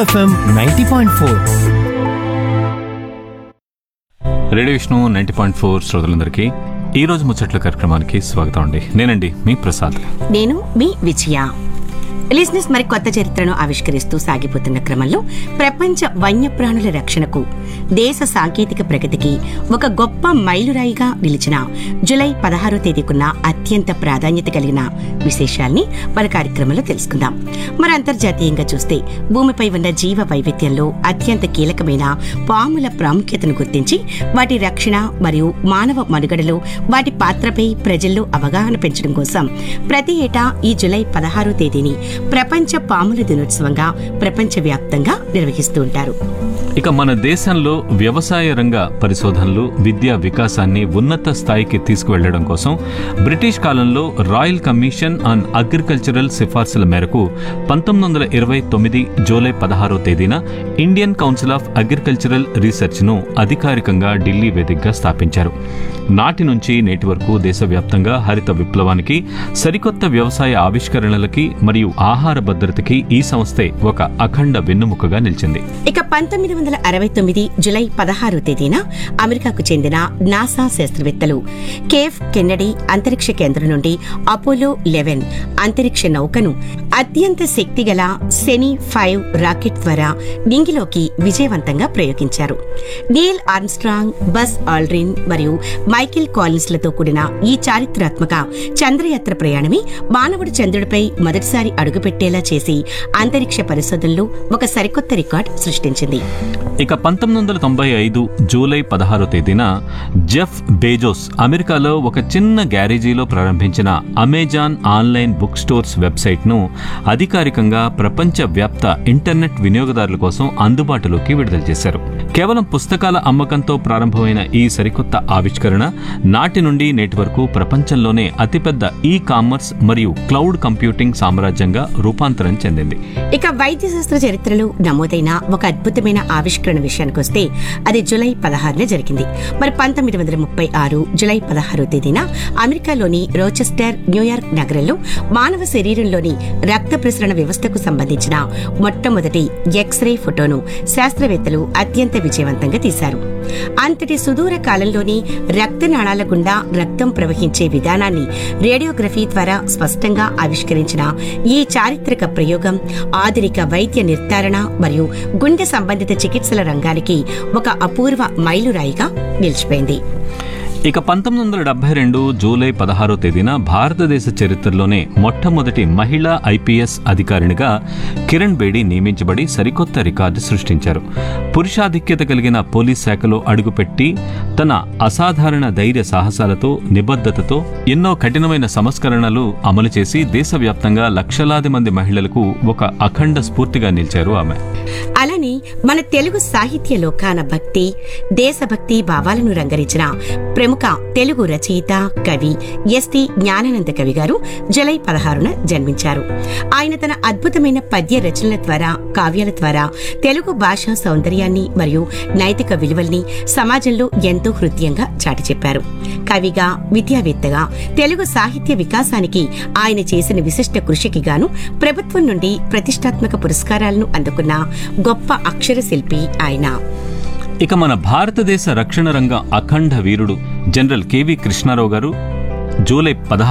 FM ninety point four radio Vishnu ninety point four శ్రోతలందరికీ ఈ రోజు ముచ్చట్ల కార్యక్రమానికి స్వాగతం అండి నేనండి మీ ప్రసాద్ నేను మీ విజయ లిజినెస్ మరి కొత్త చరిత్రను ఆవిష్కరిస్తూ సాగిపోతున్న క్రమంలో ప్రపంచ వన్యప్రాణుల రక్షణకు దేశ సాంకేతిక ప్రగతికి ఒక గొప్ప మైలురాయిగా నిలిచిన జులై పదహారో తేదీకున్న అత్యంత ప్రాధాన్యత కలిగిన విశేషాల్ని మన కార్యక్రమంలో తెలుసుకుందాం మరి అంతర్జాతీయంగా చూస్తే భూమిపై ఉన్న జీవ వైవిధ్యంలో అత్యంత కీలకమైన పాముల ప్రాముఖ్యతను గుర్తించి వాటి రక్షణ మరియు మానవ మనుగడలో వాటి పాత్రపై ప్రజల్లో అవగాహన పెంచడం కోసం ప్రతి ఏటా ఈ జులై పదహారో తేదీని ప్రపంచ పాముల దినోత్సవంగా ప్రపంచవ్యాప్తంగా నిర్వహిస్తూ ఉంటారు ఇక మన దేశంలో వ్యవసాయ రంగ పరిశోధనలు విద్యా వికాసాన్ని ఉన్నత స్థాయికి తీసుకువెళ్లడం కోసం బ్రిటిష్ కాలంలో రాయల్ కమిషన్ ఆన్ అగ్రికల్చరల్ సిఫార్సుల మేరకు పంతొమ్మిది వందల ఇరవై తొమ్మిది జూలై పదహారో తేదీన Indian Council of Agricultural Research ను అధికారికంగా ఢిల్లీ వేదికగా స్థాపించారు నాటి నుంచి నేటి వరకు దేశవ్యాప్తంగా హరిత విప్లవానికి సరికొత్త వ్యవసాయ ఆవిష్కరణలకి మరియు ఆహార భద్రతకి ఈ సంస్థే ఒక అఖండ వెన్నుముకగా నిలిచింది ఇక పంతొమ్మిది వందల అరవై తొమ్మిది జులై పదహారో తేదీన అమెరికాకు చెందిన నాసా శాస్త్రవేత్తలు కేఫ్ కెన్నడీ అంతరిక్ష కేంద్రం నుండి అపోలో లెవెన్ అంతరిక్ష నౌకను అత్యంత శక్తిగల సెనీ ఫైవ్ రాకెట్ ద్వారా నింగిలోకి విజయవంతంగా ప్రయోగించారు నీల్ ఆర్మ్స్ట్రాంగ్ బస్ ఆల్డ్రిన్ మరియు మైకేల్ కాలిన్స్ లతో కూడిన ఈ చారిత్రాత్మక చంద్రయాత్ర ప్రయాణమే మానవుడు చంద్రుడిపై మొదటిసారి అడుగుపెట్టేలా చేసి అంతరిక్ష పరిశోధనలో ఒక సరికొత్త రికార్డ్ సృష్టించింది ఇక పంతొమ్మిది వందల తొంభై ఐదు జూలై పదహారో తేదీన జెఫ్ బేజోస్ అమెరికాలో ఒక చిన్న గ్యారేజీలో ప్రారంభించిన Amazon online book stores website ను అధికారికంగా ప్రపంచ వ్యాప్త ఇంటర్నెట్ వినియోగదారుల కోసం అందుబాటులోకి విడుదల చేశారు కేవలం పుస్తకాల అమ్మకంతో ప్రారంభమైన ఈ సరికొత్త ఆవిష్కరణ నాటి నుండి నేటి వరకు ప్రపంచంలోనే అతిపెద్ద ఈ కామర్స్ మరియు క్లౌడ్ కంప్యూటింగ్ సామ్రాజ్యంగా రూపాంతరం చెందింది ఇక వైద్య శాస్త్ర చరిత్రలో నమోదైన ఒక అద్భుతమైన ఆవిష్కరణ విషయానికి వస్తే అది జులై పదహారున జరిగింది మరి పంతొమ్మిది వందల ముప్పై ఆరు జులై పదహారో తేదీన అమెరికాలోని రోచెస్టర్ న్యూయార్క్ నగరంలో మానవ శరీరంలోని రక్త ప్రసరణ వ్యవస్థకు సంబంధించిన మొట్టమొదటి ఎక్స్రే ఫోటోను శాస్త్రవేత్తలు అత్యంత విజయవంతంగా తీశారు అంతటి సుదూర కాలంలోని రక్తనాళాల గుండా రక్తం ప్రవహించే విధానాన్ని రేడియోగ్రఫీ ద్వారా స్పష్టంగా ఆవిష్కరించిన ఈ చారిత్రక ప్రయోగం ఆధునిక వైద్య నిర్ధారణ మరియు గుండె సంబంధిత చికిత్సల రంగానికి ఒక అపూర్వ మైలురాయిగా నిలిచిపోయింది ఇక పంతొమ్మిది వందల డెబ్బై రెండు జూలై పదహారో తేదీన భారతదేశ చరిత్రలోనే మొట్టమొదటి మహిళా ఐపీఎస్ అధికారినిగా కిరణ్ బేడి నియమించబడి సరికొత్త రికార్డు సృష్టించారు పురుషాధిక్యత కలిగిన పోలీస్ శాఖలో అడుగుపెట్టి తన అసాధారణ ధైర్య సాహసాలతో నిబద్ధతతో ఎన్నో కఠినమైన సంస్కరణలు అమలు చేసి దేశవ్యాప్తంగా లక్షలాది మంది మహిళలకు ఒక అఖండ స్ఫూర్తిగా నిలిచారు ఆమె అలానే మన తెలుగు సాహిత్య లోకాన భక్తి దేశభక్తి భావాలను రంగరించిన ప్రముఖ తెలుగు రచయిత కవి ఎస్టి జ్ఞానానంద కవి గారు జులై పదహారున జన్మించారు ఆయన తన అద్భుతమైన పద్య రచనల ద్వారా కావ్యాల ద్వారా తెలుగు భాషా సౌందర్యాన్ని మరియు నైతిక విలువల్ని సమాజంలో ఎంతో హృదయంగా చాటి చెప్పారు కవిగా విద్యావేత్తగా తెలుగు సాహిత్య వికాసానికి ఆయన చేసిన విశిష్ట కృషికి గాను ప్రభుత్వం నుండి ప్రతిష్టాత్మక పురస్కారాలను అందుకున్న గొప్ప అక్షర శిల్పి ఆయన ఇక మన భారతదేశ రక్షణ రంగ అఖండ వీరుడు జనరల్ కెవి కృష్ణారావు గారు జూలై పదహారు